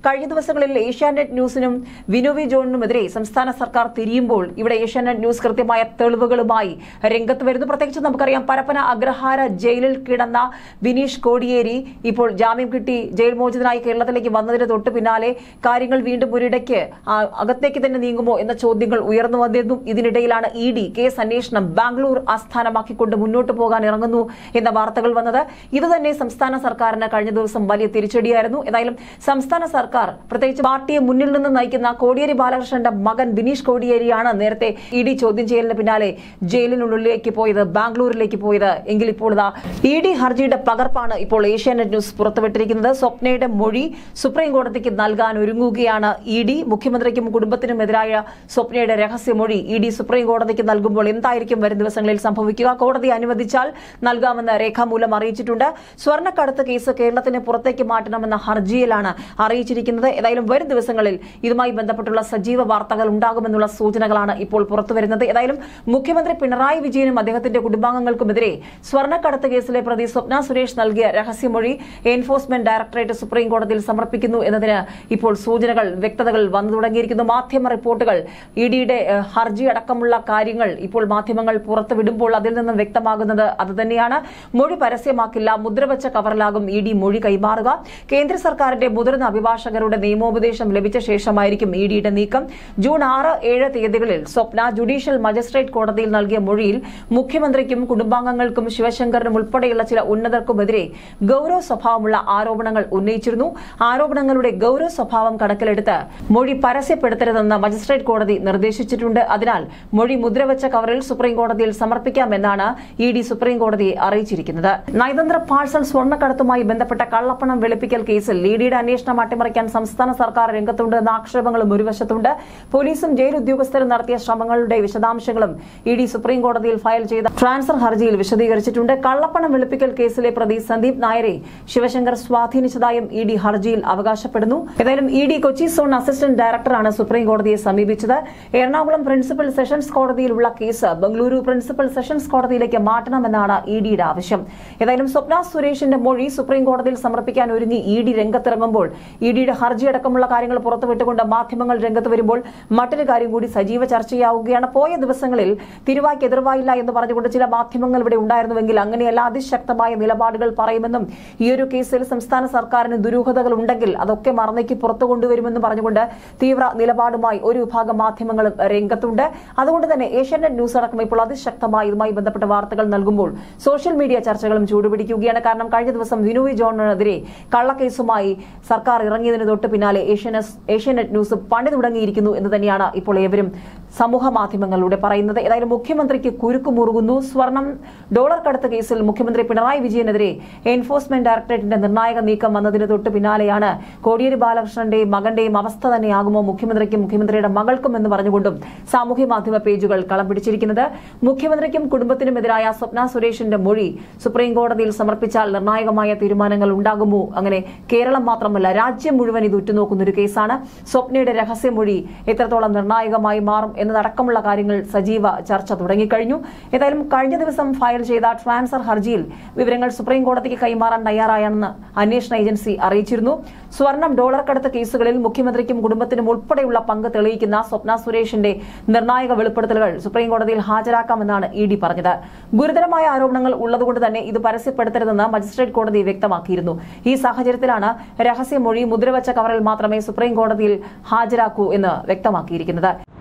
കഴിഞ്ഞ ദിവസങ്ങളിൽ ഏഷ്യാനെറ്റ് ന്യൂസിനും വിനോവി ജോണിനുമെതിരെ സംസ്ഥാന സർക്കാർ തിരിയുമ്പോൾ ഇവിടെ ഏഷ്യാനെറ്റ് ന്യൂസ് കൃത്യമായ തെളിവുകളുമായി രംഗത്ത് വരുന്നു പ്രത്യേകിച്ച് നമുക്കറിയാം പരപ്പന അഗ്രഹാര ജയിലിൽ കിടന്ന വിനീഷ് കോടിയേരി ഇപ്പോൾ ജാമ്യം കിട്ടി ജയിൽ മോചിതനായി കേരളത്തിലേക്ക് വന്നതിന് തൊട്ട് പിന്നാലെ കാര്യങ്ങൾ വീണ്ടും ഒരിടയ്ക്ക് ആ, അകത്തേക്ക് തന്നെ നീങ്ങുമോ എന്ന ചോദ്യങ്ങൾ ഉയർന്നു വന്നിരുന്നു ഇതിനിടയിലാണ് ഇ ഡി കേസ് അന്വേഷണം ബാംഗ്ലൂർ ആസ്ഥാനമാക്കിക്കൊണ്ട് മുന്നോട്ട് പോകാൻ ഇറങ്ങുന്നു എന്ന വാർത്തകൾ വന്നത് ഇത് തന്നെ സംസ്ഥാന സർക്കാരിന് കഴിഞ്ഞ ദിവസം വലിയ തിരിച്ചടിയായിരുന്നു ഏതായാലും സംസ്ഥാന സർക്കാർ പ്രത്യേകിച്ച് പാർട്ടിയെ മുന്നിൽ നിന്ന് നയിക്കുന്ന കോടിയേരി ബാലകൃഷ്ണന്റെ മകൻ ബിനീഷ് കോടിയേരിയാണ് നേരത്തെ ഇ ഡി ചോദ്യം ചെയ്യലിന് പിന്നാലെ ജയിലിനുള്ളിലേക്ക് പോയത് ബാംഗ്ലൂരിലേക്ക് പോയത് എങ്കിൽ ഇപ്പോൾ ഇതാ ഇ ഡി ഹർജിയുടെ പകർപ്പാണ് ഇപ്പോൾ ഏഷ്യാനെറ്റ് ന്യൂസ് പുറത്തുവിട്ടിരിക്കുന്നത് സ്വപ്നയുടെ മൊഴി സുപ്രീം കോടതിക്ക് നൽകാൻ ഒരുങ്ങുകയാണ് ഇ ഡി മുഖ്യമന്ത്രിക്കും കുടുംബത്തിനുമെതിരായ സ്വപ്നയുടെ രഹസ്യമൊഴി ഇ ഡി സുപ്രീം കോടതിക്ക് നൽകുമ്പോൾ എന്തായിരിക്കും വരും ദിവസങ്ങളിൽ സംഭവിക്കുക കോടതി അനുവദിച്ചാൽ നൽകാമെന്ന് രേഖാമൂലം അറിയിച്ചിട്ടുണ്ട് സ്വർണ്ണക്കടത്ത് കേസ് കേരളത്തിന് പുറത്തേക്ക് മാറ്റണമെന്ന ഹർജിയിലാണ് അറിയിച്ചിരിക്കുന്നത് ഏതായാലും വരും ദിവസങ്ങളിൽ ഇതുമായി ബന്ധപ്പെട്ടുള്ള സജീവ വാർത്തകൾ ഉണ്ടാകുമെന്നുള്ള സൂചനകളാണ് ഇപ്പോൾ പുറത്തുവരുന്നത് ഏതായാലും മുഖ്യമന്ത്രി പിണറായി വിജയനും അദ്ദേഹത്തിന്റെ കുടുംബാംഗങ്ങൾക്കുമെതിരെ സ്വർണ്ണക്കടത്ത് കേസിലെ പ്രതി സ്വപ്ന സുരേഷ് നൽകിയ രഹസ്യമൊഴി എൻഫോഴ്സ്മെന്റ് ഡയറക്ടറേറ്റ് സുപ്രീം കോടതിയിൽ സമർപ്പിക്കുന്നു എന്നതിന് ഇപ്പോൾ സൂചനകൾ വ്യക്തതകൾ വന്നു തുടങ്ങിയിരിക്കുന്നു മാധ്യമ റിപ്പോർട്ടുകൾ ഇ ഡിയുടെ ഹർജി അടക്കമുള്ള കാര്യങ്ങൾ ഇപ്പോൾ മാധ്യമങ്ങൾ പുറത്തുവിടുമ്പോൾ അതിൽ നിന്നും വ്യക്തമാകുന്നത് അതുതന്നെയാണ് മൊഴി പരസ്യമാക്കില്ല മുദ്രവച്ച കവറിലാകും ഇ ഡി മൊഴി കൈമാറുക കേന്ദ്ര സർക്കാരിന്റെ മുതിർന്ന അഭിഭാഷകരുടെ നിയമോപദേശം ലഭിച്ച ശേഷമായിരിക്കും ഇ ഡിയുടെ നീക്കം ജൂൺ ആറ് ഏഴ് തീയതികളിൽ സ്വപ്ന ജുഡീഷ്യൽ മജിസ്ട്രേറ്റ് കോടതിയിൽ നൽകിയ മൊഴിയിൽ മുഖ്യമന്ത്രിക്കും കുടുംബാംഗങ്ങൾക്കും ശിവശങ്കറിനും ഉൾപ്പെടെയുള്ള ചില ഉന്നതർക്കുമെതിരെ ഗൌരവ സ്വഭാവമുള്ള ആരോപണങ്ങൾ ഉന്നയിച്ചിരുന്നു ആരോപണങ്ങളുടെ ഗൌരവ സ്വഭാവം കണക്കിലെടുത്ത് മൊഴി പരസ്യപ്പെടുത്തരുതെന്ന് മജിസ്ട്രേറ്റ് കോടതി നിർദ്ദേശിച്ചിട്ടുണ്ട് അതിനാൽ മൊഴി മുദ്രവച്ച കവറിൽ സുപ്രീം കോടതിയിൽ സമർപ്പിക്കാമെന്നാണ് ഇ ഡി സുപ്രീം കോടതിയെ അറിയിച്ചിരിക്കുന്നത് നയതന്ത്ര പാഴ്സൽ സ്വർണ്ണക്കടത്തുമായി ബന്ധപ്പെട്ട കള്ളപ്പണം വെളുപ്പിക്കൽ കേസിൽ ഇ ഡിയുടെ അന്വേഷണം അട്ടിമറിക്കാൻ സംസ്ഥാന സർക്കാർ രംഗത്തുണ്ട് എന്ന ആക്ഷേപങ്ങളും ഒരു വശത്തുണ്ട് പോലീസും ജയിൽ ഉദ്യോഗസ്ഥരും നടത്തിയ ശ്രമങ്ങളുടെ വിശദാംശങ്ങളും ഇ ഡി സുപ്രീം കോടതിയിൽ ഫയൽ ചെയ്ത ട്രാൻസ്ഫർ ഹർജിയിൽ വിശദീകരിച്ചിട്ടുണ്ട് കള്ളപ്പണം വെളുപ്പിക്കൽ കേസിലെ പ്രതി സന്ദീപ് നായരെ ശിവശങ്കർ സ്വാധീനിച്ചതായും ഇ ഡി ഹർജിയിൽ അവകാശപ്പെടുന്നു ഏതായാലും E D Kochi zone assistant ഡയറക്ടറാണ് സുപ്രീം കോടതിയെ സമീപിച്ചത് എറണാകുളം പ്രിൻസിപ്പൽ സെഷൻസ് കോടതിയിലുള്ള കേസ് ബംഗളൂരു പ്രിൻസിപ്പൽ സെഷൻസ് കോടതിയിലേക്ക് മാറ്റണമെന്നാണ് ഇ ഡിയുടെ ആവശ്യം ഏതായാലും സ്വപ്ന സുരേഷിന്റെ മൊഴി സുപ്രീം കോടതിയിൽ സമർപ്പിക്കാൻ ഒരുങ്ങി ഇ ഡി രംഗത്തിറങ്ങുമ്പോൾ ഇ ഡിയുടെ ഹർജി അടക്കമുള്ള കാര്യങ്ങൾ പുറത്തുവിട്ടുകൊണ്ട് മാധ്യമങ്ങൾ രംഗത്ത് വരുമ്പോൾ മറ്റൊരു കാര്യം കൂടി സജീവ ചർച്ചയാവുകയാണ് പോയ ദിവസങ്ങളിൽ തിരുവായ്ക്ക് എതിർവായില്ല എന്ന് പറഞ്ഞുകൊണ്ട് ചില മാധ്യമങ്ങൾ ഇവിടെ ഉണ്ടായിരുന്നുവെങ്കിൽ അങ്ങനെയല്ല അതിശക്തമായ നിലപാടുകൾ പറയുമെന്നും ഈ ഒരു കേസിൽ സംസ്ഥാന സർക്കാരിന് ദുരൂഹതകൾ ഉണ്ടെങ്കിൽ അതൊക്കെ മറന്നേക്ക് പുറത്തു കൊണ്ടുവരുമെന്നും പറഞ്ഞുകൊണ്ട് തീവ്ര നിലപാടുമായി ഒരു വിഭാഗം മാധ്യമങ്ങളും രംഗത്തുണ്ട് അതുകൊണ്ട് തന്നെ ഏഷ്യാനെറ്റ് ന്യൂസ് അടക്കം ഇപ്പോൾ അതിശക്തമായി ഇതുമായി ബന്ധപ്പെട്ട വാർത്തകൾ നൽകുമ്പോൾ സോഷ്യൽ മീഡിയ ചർച്ചകളും ചൂടുപിടിക്കുകയാണ് കാരണം കഴിഞ്ഞ ദിവസം വിനോയ് ജോണിനെതിരെ കള്ളക്കേസുമായി സർക്കാർ ഇറങ്ങിയതിന് തൊട്ട് പിന്നാലെ ഏഷ്യാനെറ്റ് ഏഷ്യാനെറ്റ് ന്യൂസ് പണി തുടങ്ങിയിരിക്കുന്നു എന്ന് തന്നെയാണ് ഇപ്പോൾ ഏവരും സമൂഹ മാധ്യമങ്ങളിലൂടെ പറയുന്നത് ഏതായാലും മുഖ്യമന്ത്രിക്ക് കുരുക്ക് മുറുകുന്നു സ്വർണം ഡോളർ കടത്ത് കേസിൽ മുഖ്യമന്ത്രി പിണറായി വിജയനെതിരെ എൻഫോഴ്സ്മെന്റ് ഡയറക്ടറേറ്റിന്റെ നിർണായക നീക്കം വന്നതിന് തൊട്ട് പിന്നാലെയാണ് കോടിയേരി ബാലകൃഷ്ണന്റെയും മകന്റെയും അവസ്ഥ തന്നെയാകുമോ മുഖ്യമന്ത്രിക്കും മുഖ്യമന്ത്രിയുടെ മകൾക്കും എന്ന് പറഞ്ഞുകൊണ്ടും സാമൂഹ്യ മാധ്യമ പേജുകൾ കളം പിടിച്ചിരിക്കുന്നത് മുഖ്യമന്ത്രിക്കും കുടുംബത്തിനുമെതിരായ സ്വപ്ന സുരേഷിന്റെ മൊഴി സുപ്രീം കോടതിയിൽ സമർപ്പിച്ചാൽ നിർണായകമായ തീരുമാനങ്ങൾ ഉണ്ടാകുമോ അങ്ങനെ കേരളം മാത്രമല്ല രാജ്യം മുഴുവൻ ഇത് ഉറ്റുനോക്കുന്ന ഒരു കേസാണ് സ്വപ്നയുടെ രഹസ്യമൊഴി എത്രത്തോളം നിർണായകമായി മാറും എന്നതടക്കമുള്ള കാര്യങ്ങൾ സജീവ ചർച്ച തുടങ്ങിക്കഴിഞ്ഞു ഏതായാലും കഴിഞ്ഞ ദിവസം ഫയൽ ചെയ്ത ട്രാൻസ്ഫർ ഹർജിയിൽ വിവരങ്ങൾ സുപ്രീം കോടതിക്ക് കൈമാറാൻ തയ്യാറായാണെന്ന് അന്വേഷണ ഏജൻസി അറിയിച്ചിരുന്നു സ്വർണം ഡോളർ കടത്ത് കേസുകളിൽ മുഖ്യമന്ത്രിക്കും കുടുംബത്തിനും ഉൾപ്പെടെയുള്ള പങ്ക് തെളിയിക്കുന്ന സ്വപ്ന സുരേഷിന്റെ നിർണായക വെളിപ്പെടുത്തലുകൾ സുപ്രീം കോടതിയിൽ ഹാജരാക്കാമെന്നാണ് ഇ ഡി പറഞ്ഞത് ഗുരുതരമായ ആരോപണങ്ങൾ ഉള്ളതുകൊണ്ട് തന്നെ ഇത് പരസ്യപ്പെടുത്തരുതെന്ന് മജിസ്ട്രേറ്റ് കോടതി വ്യക്തമാക്കിയിരുന്നു ഈ സാഹചര്യത്തിലാണ് രഹസ്യമൊഴി മുദ്രവച്ച കവറിൽ മാത്രമേ സുപ്രീം കോടതിയിൽ ഹാജരാക്കൂ എന്ന് വ്യക്തമാക്കിയിരിക്കുന്നത്